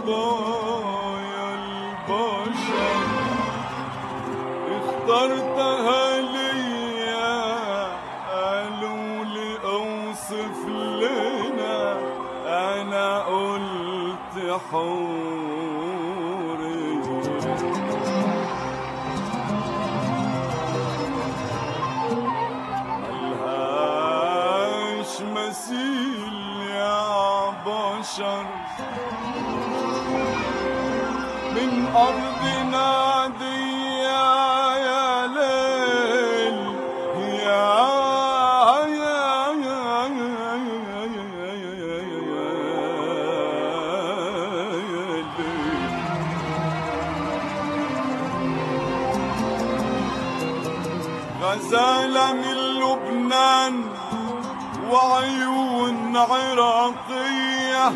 صبايا البشر اخترتها ليا قالوا لي اوصف لنا انا قلت حوري ملهاش مثيل يا بشر من أرضنا دي يا ليل يا يا يا يا ليل غزالة من لبنان وعيون عراقية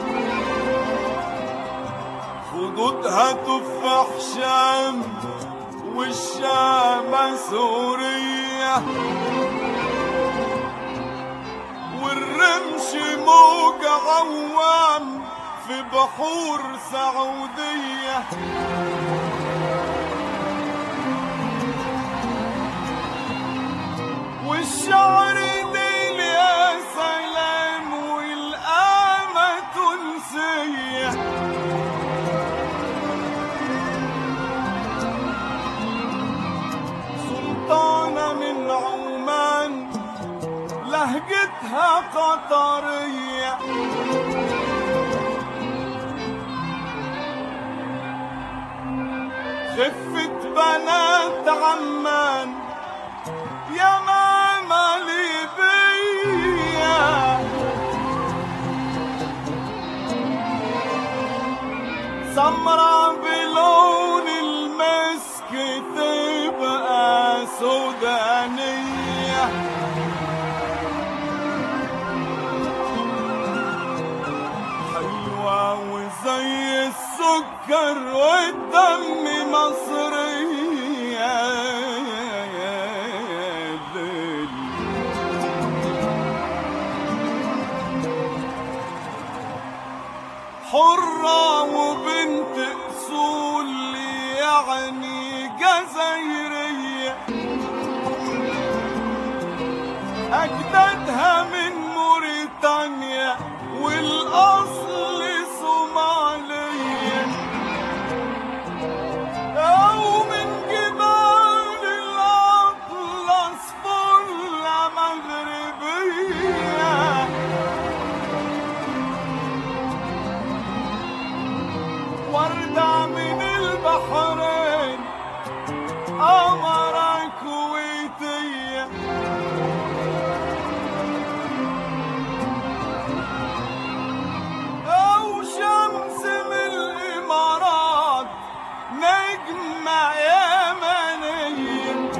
خدودها تفاح شام والشام سورية والرمش موج عوام في بحور سعوديه والشعر ليل يا سلام والقامة تنسية سلطانة من عمان لهجتها قطرية خفة بنات عمان يا ماما ليبيا سمرة بلون المسك تبقى سودانية حلوة وزي السكر والدم مصرية ليل حرة وبنت أصول يعني جزائرية أجدادها من موريتانيا والأصل صومالية أو من جبال الأطلس فلة مغربية وردة من البحرين قمرة كويتية أو شمس من الإمارات نجمة يمنية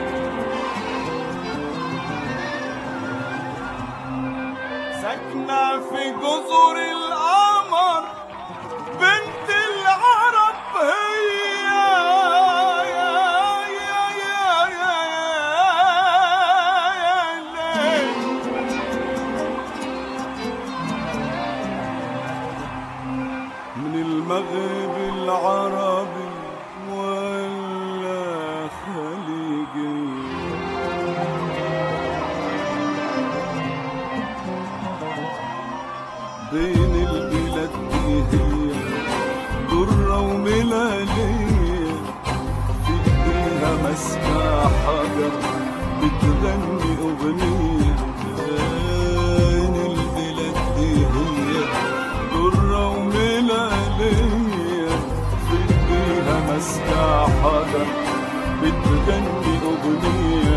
ساكنة في جزر القمر بنت العرب هي يا يا يا يا يا ليل من المغرب العربي ولا خليجي بين البلاد دي هي درة وملالية في ايديها ماسكة حجر بتغني أغنية بين البلاد دي هي درة وملالية في ايديها ماسكة حجر بتغني أغنية